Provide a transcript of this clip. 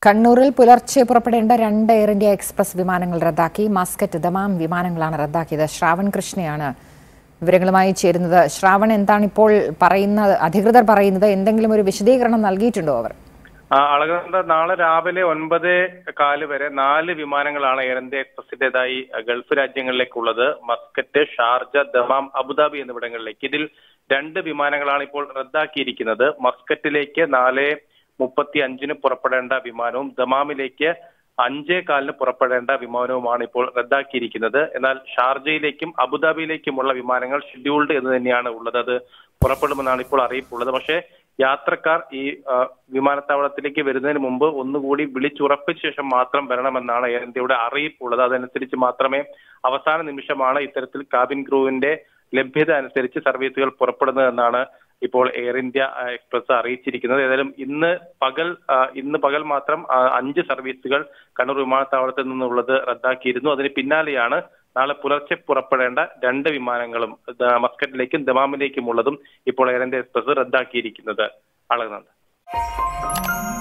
കണ്ണൂരിൽ പുലർച്ചെ പുറപ്പെടേണ്ട രണ്ട് എയർ ഇന്ത്യ എക്സ്പ്രസ് വിമാനങ്ങൾ റദ്ദാക്കി മസ്കറ്റ് ദമാം വിമാനങ്ങളാണ് റദ്ദാക്കിയത് ശ്രാവൺ കൃഷ്ണയാണ് വിവരങ്ങളുമായി ചേരുന്നത് ശ്രാവൺ എന്താണ് ഇപ്പോൾ പറയുന്നത് അധികൃതർ പറയുന്നത് എന്തെങ്കിലും ഒരു വിശദീകരണം നൽകിയിട്ടുണ്ടോ അവർ ആ, അളകനന്ദ നാളെ രാവിലെ ഒൻപത് കാല് വരെ നാല് വിമാനങ്ങളാണ് എയർ ഇന്ത്യ എക്സ്പ്രസിന്റേതായി ഗൾഫ് രാജ്യങ്ങളിലേക്കുള്ളത് മസ്കറ്റ് ഷാർജ ദമാം അബുദാബി എന്നിവിടങ്ങളിലേക്ക് ഇതിൽ രണ്ട് വിമാനങ്ങളാണ് ഇപ്പോൾ റദ്ദാക്കിയിരിക്കുന്നത് മസ്കറ്റിലേക്ക് നാല് മുപ്പത്തി അഞ്ചിന് പുറപ്പെടേണ്ട വിമാനവും ദമാമിലേക്ക് അഞ്ചേ കാലിന് പുറപ്പെടേണ്ട വിമാനവുമാണ് ഇപ്പോൾ റദ്ദാക്കിയിരിക്കുന്നത് എന്നാൽ ഷാർജയിലേക്കും അബുദാബിയിലേക്കുമുള്ള വിമാനങ്ങൾ ഷെഡ്യൂൾഡ് എന്ന് തന്നെയാണ് ഉള്ളത് അത് പുറപ്പെടുമെന്നാണ് ഇപ്പോൾ അറിയിപ്പുള്ളത് പക്ഷേ യാത്രക്കാർ ഈ ആ, വിമാനത്താവളത്തിലേക്ക് വരുന്നതിന് മുമ്പ് ഒന്നുകൂടി വിളിച്ചുറപ്പിച്ച ശേഷം മാത്രം വരണമെന്നാണ് എയർ ഇന്ത്യയുടെ അറിയിപ്പുള്ളത് അതനുസരിച്ച് മാത്രമേ അവസാന നിമിഷമാണ് ഇത്തരത്തിൽ കാബിൻ ക്രൂവിന്റെ ലഭ്യത അനുസരിച്ച് സർവീസുകൾ പുറപ്പെടുന്നതെന്നാണ് ഇപ്പോൾ എയർ ഇന്ത്യ ആ, എക്സ്പ്രസ് അറിയിച്ചിരിക്കുന്നത് ഏതായാലും ഇന്ന് പകൽ ആ, ഇന്ന് പകൽ മാത്രം ആ, അഞ്ച് സർവീസുകൾ കണ്ണൂർ വിമാനത്താവളത്തിൽ നിന്നുള്ളത് റദ്ദാക്കിയിരുന്നു അതിന് പിന്നാലെയാണ് നാളെ പുലർച്ചെ പുറപ്പെടേണ്ട രണ്ട് വിമാനങ്ങളും ദ- മസ്കറ്റിലേക്കും ദമാമിലേക്കുമുള്ളതും ഇപ്പോൾ എയർ ഇന്ത്യ എക്സ്പ്രസ് റദ്ദാക്കിയിരിക്കുന്നത് അളകുന്നുണ്ട്